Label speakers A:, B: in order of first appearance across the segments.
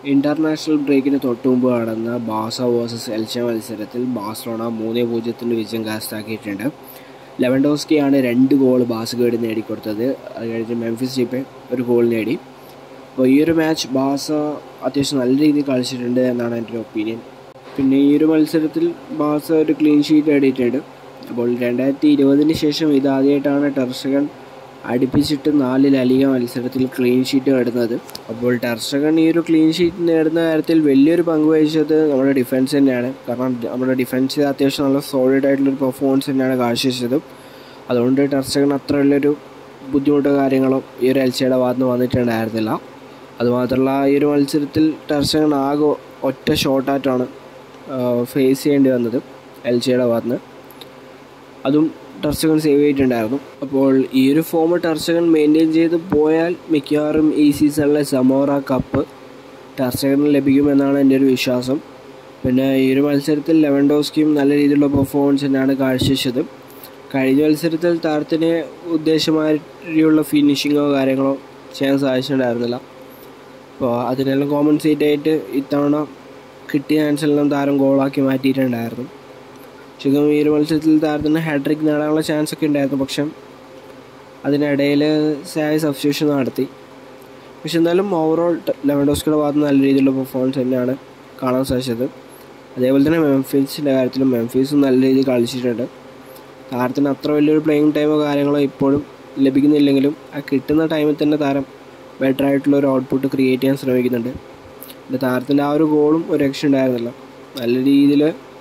A: international ബ്രേക്കിന് തൊട്ടുമുമ്പ് നടന്ന ബാസ വേഴ്സസ് എൽച്ച മത്സരത്തിൽ ബാഴ്സലോണ മൂന്ന് പൂജ്യത്തിൻ്റെ വിജയം കരസ്ഥമാക്കിയിട്ടുണ്ട് ലെവൻഡോസ്കിയാണ് രണ്ട് ഗോൾ ബാസക്ക് വേണ്ടി നേടിക്കൊടുത്തത് അത് കഴിഞ്ഞ് മെംഫിസ് ജിപ്പെ ഒരു ഗോൾ നേടി അപ്പോൾ ഈ ഒരു മാച്ച് ബാസ അത്യാവശ്യം നല്ല രീതിയിൽ കളിച്ചിട്ടുണ്ട് എന്നാണ് എൻ്റെ ഒരു ഒപ്പീനിയൻ പിന്നെ ഈ ഒരു മത്സരത്തിൽ ബാസ ഒരു ക്ലീൻ ഷീറ്റ് നേടിയിട്ടുണ്ട് അപ്പോൾ രണ്ടായിരത്തി ഇരുപതിന് ശേഷം ഇതാദ്യമായിട്ടാണ് ടെർഷകൻ അടുപ്പിച്ചിട്ട് നാല് ലലിക മത്സരത്തിൽ ക്ലീൻ ഷീറ്റ് നേടുന്നത് അപ്പോൾ ടെർഷകൻ ഈ ഒരു ക്ലീൻ ഷീറ്റ് നേടുന്ന കാര്യത്തിൽ വലിയൊരു പങ്ക് വഹിച്ചത് നമ്മുടെ ഡിഫൻസ് തന്നെയാണ് കാരണം നമ്മുടെ ഡിഫൻസ് അത്യാവശ്യം നല്ല സോളിഡ് ആയിട്ടുള്ളൊരു പെർഫോമൻസ് തന്നെയാണ് കാഴ്ചവെച്ചത് അതുകൊണ്ട് ടെർഷകൻ അത്ര വലിയൊരു ബുദ്ധിമുട്ടോ കാര്യങ്ങളോ ഈ ഒരു എൽസിയുടെ ഭാഗത്ത് നിന്ന് വന്നിട്ടുണ്ടായിരുന്നില്ല അതുമാത്രമല്ല ഈ ഒരു മത്സരത്തിൽ ടെർഷകൻ ആകെ ഒറ്റ ഷോട്ടായിട്ടാണ് ഫേസ് ചെയ്യേണ്ടി വന്നത് എൽസിയുടെ ഭാഗത്ത് നിന്ന് അതും ടർച്ചകൻ സേവ് ചെയ്തിട്ടുണ്ടായിരുന്നു അപ്പോൾ ഈ ഒരു ഫോം ടർച്ചകൻ മെയിൻറ്റെയിൻ ചെയ്ത് പോയാൽ മിക്കവാറും ഈ സീസണിലെ സമോറ കപ്പ് ടർച്ചകന് ലഭിക്കുമെന്നാണ് എൻ്റെ ഒരു വിശ്വാസം പിന്നെ ഈ ഒരു മത്സരത്തിൽ ലെവൻഡോസ്കിയും നല്ല രീതിയിലുള്ള പെർഫോമൻസ് തന്നെയാണ് കാഴ്ചവെച്ചത് കഴിഞ്ഞ മത്സരത്തിൽ താരത്തിന് ഉദ്ദേശമായുള്ള ഫിനിഷിങ്ങോ കാര്യങ്ങളോ ചെയ്യാൻ സാധിച്ചിട്ടുണ്ടായിരുന്നില്ല അപ്പോൾ അതിനെല്ലാം കോമ്പൻസേറ്റ് ആയിട്ട് ഇത്തവണ കിട്ടിയ ചാൻസെല്ലാം താരം ഗോളാക്കി മാറ്റിയിട്ടുണ്ടായിരുന്നു ശരിക്കും ഈ ഒരു മത്സരത്തിൽ താരത്തിന് ഹാട്രിക് നേടാനുള്ള ചാൻസ് ഒക്കെ ഉണ്ടായിരുന്നു പക്ഷെ അതിനിടയിൽ സായി സബ്സ്റ്റിറ്റ്യൂഷൻ നടത്തി പക്ഷെ എന്നാലും ഓവറോൾ ലെവൻഡോസ്കിയുടെ ഭാഗത്ത് നല്ല രീതിയിലുള്ള പെർഫോമൻസ് തന്നെയാണ് കാണാൻ സാധിച്ചത് അതേപോലെ തന്നെ മെംഫീസിൻ്റെ കാര്യത്തിലും മെംഫീസും നല്ല രീതിയിൽ കളിച്ചിട്ടുണ്ട് താരത്തിന് അത്ര വലിയൊരു പ്ലേയിങ് ടൈമോ കാര്യങ്ങളോ ഇപ്പോഴും ലഭിക്കുന്നില്ലെങ്കിലും ആ കിട്ടുന്ന ടൈമിൽ തന്നെ താരം ബെറ്റർ ആയിട്ടുള്ള ഒരു ഔട്ട്പുട്ട് ക്രിയേറ്റ് ചെയ്യാൻ ശ്രമിക്കുന്നുണ്ട് പിന്നെ താരത്തിൻ്റെ ആ ഒരു ഗോളും ഒരു രക്ഷ ഉണ്ടായിരുന്നില്ല നല്ല രീതിയിൽ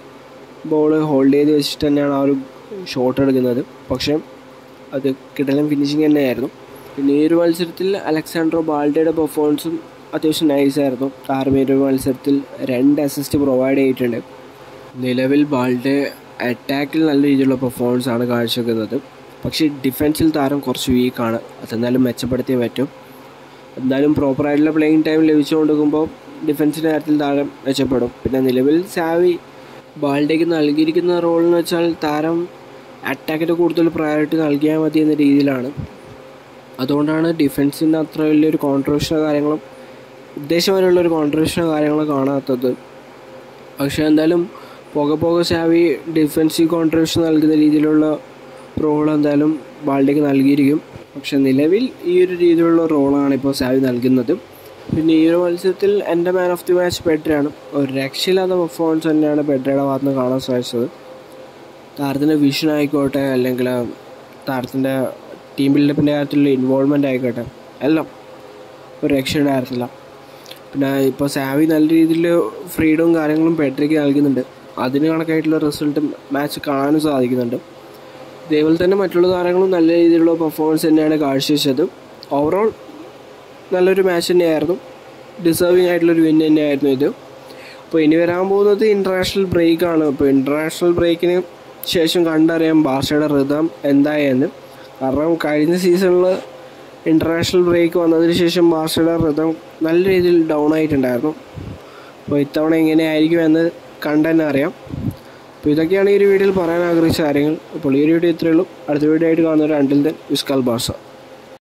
A: ബോൾ ഹോൾഡ് ചെയ്ത് വെച്ചിട്ട് തന്നെയാണ് ആ ഒരു ഷോട്ട് എടുക്കുന്നത് പക്ഷേ അത് കിടലൻ ഫിനിഷിങ് തന്നെയായിരുന്നു പിന്നെ ഈ ഒരു മത്സരത്തിൽ അലക്സാൻഡ്രോ ബാൾഡയുടെ പെർഫോമൻസും അത്യാവശ്യം നൈസായിരുന്നു താരം ഈ ഒരു മത്സരത്തിൽ രണ്ട് അസിസ്റ്റ് പ്രൊവൈഡ് ചെയ്തിട്ടുണ്ട് നിലവിൽ ബാൾഡെ അറ്റാക്കിൽ നല്ല രീതിയിലുള്ള പെർഫോമൻസ് ആണ് കാഴ്ചവെക്കുന്നത് പക്ഷേ ഡിഫൻസിൽ താരം കുറച്ച് വീക്കാണ് അതെന്തായാലും മെച്ചപ്പെടുത്തിയേ പറ്റും എന്തായാലും പ്രോപ്പറായിട്ടുള്ള പ്ലേയിങ് ടൈം ലഭിച്ചുകൊണ്ടിരിക്കുമ്പോൾ ഡിഫൻസിൻ്റെ കാര്യത്തിൽ താരം മെച്ചപ്പെടും പിന്നെ നിലവിൽ സാവി ബാൾഡേക്ക് നൽകിയിരിക്കുന്ന റോൾ എന്ന് വെച്ചാൽ താരം അറ്റാക്കിന് കൂടുതൽ പ്രയോറിറ്റി നൽകിയാൽ മതി എന്ന രീതിയിലാണ് അതുകൊണ്ടാണ് ഡിഫൻസിൻ്റെ അത്ര വലിയൊരു കോൺട്രിബ്യൂഷനോ കാര്യങ്ങളും ഉദ്ദേശപരമുള്ള ഒരു കോൺട്രിബ്യൂഷനോ കാര്യങ്ങളോ കാണാത്തത് പക്ഷേ എന്തായാലും പോകെ പോകെ സാവി ഡിഫൻസീവ് കോൺട്രിബ്യൂഷൻ നൽകുന്ന രീതിയിലുള്ള റോൾ എന്തായാലും ബാൾഡേക്ക് നൽകിയിരിക്കും പക്ഷെ നിലവിൽ ഈ ഒരു രീതിയിലുള്ള റോളാണ് ഇപ്പോൾ സാവി നൽകുന്നത് പിന്നെ ഈ ഒരു മത്സരത്തിൽ എൻ്റെ മാൻ ഓഫ് ദി മാച്ച് പെഡ്രയാണ് ഒരു രക്ഷയില്ലാത്ത പെർഫോമൻസ് തന്നെയാണ് പെഡ്രയുടെ ഭാഗത്ത് നിന്ന് കാണാൻ സാധിച്ചത് താരത്തിൻ്റെ വിഷൻ ആയിക്കോട്ടെ അല്ലെങ്കിൽ താരത്തിൻ്റെ ടീം ബിൽഡപ്പിൻ്റെ കാര്യത്തിലുള്ള ഇൻവോൾവ്മെൻ്റ് ആയിക്കോട്ടെ എല്ലാം ഒരു രക്ഷ ഉണ്ടായിരുന്നില്ല പിന്നെ ഇപ്പോൾ സാവി നല്ല രീതിയിൽ ഫ്രീഡവും കാര്യങ്ങളും പെഡ്രയ്ക്ക് നൽകുന്നുണ്ട് അതിന് കണക്കായിട്ടുള്ള റിസൾട്ട് മാച്ച് കാണാനും സാധിക്കുന്നുണ്ട് ഇതേപോലെ തന്നെ മറ്റുള്ള താരങ്ങളും നല്ല രീതിയിലുള്ള പെർഫോമൻസ് തന്നെയാണ് കാഴ്ചവെച്ചത് ഓവറോൾ നല്ലൊരു മാച്ച് തന്നെയായിരുന്നു ഡിസേർവിങ് ആയിട്ടുള്ളൊരു വിൻ തന്നെയായിരുന്നു ഇത് അപ്പോൾ ഇനി വരാൻ പോകുന്നത് ഇൻ്റർനാഷണൽ ബ്രേക്കാണ് അപ്പോൾ ഇൻ്റർനാഷണൽ ബ്രേക്കിന് ശേഷം കണ്ടറിയാം ബാർഷയുടെ ഋതം എന്തായെന്ന് കാരണം കഴിഞ്ഞ സീസണിൽ ഇൻ്റർനാഷണൽ ബ്രേക്ക് വന്നതിന് ശേഷം ബാർഷയുടെ ഋതം നല്ല രീതിയിൽ ഡൗൺ ആയിട്ടുണ്ടായിരുന്നു അപ്പോൾ ഇത്തവണ എങ്ങനെയായിരിക്കും എന്ന് കണ്ടെന്നെ അറിയാം അപ്പോൾ ഇതൊക്കെയാണ് ഈ ഒരു വീഡിയോയിൽ പറയാൻ ആഗ്രഹിച്ച കാര്യങ്ങൾ അപ്പോൾ ഈ ഒരു വീഡിയോ ഇത്രയേ ഉള്ളൂ അടുത്ത വീഡിയോ ആയിട്ട് കാണുന്നവർ അണ്ടിൽ ദൻ വിസ്കാൽ ബാർസ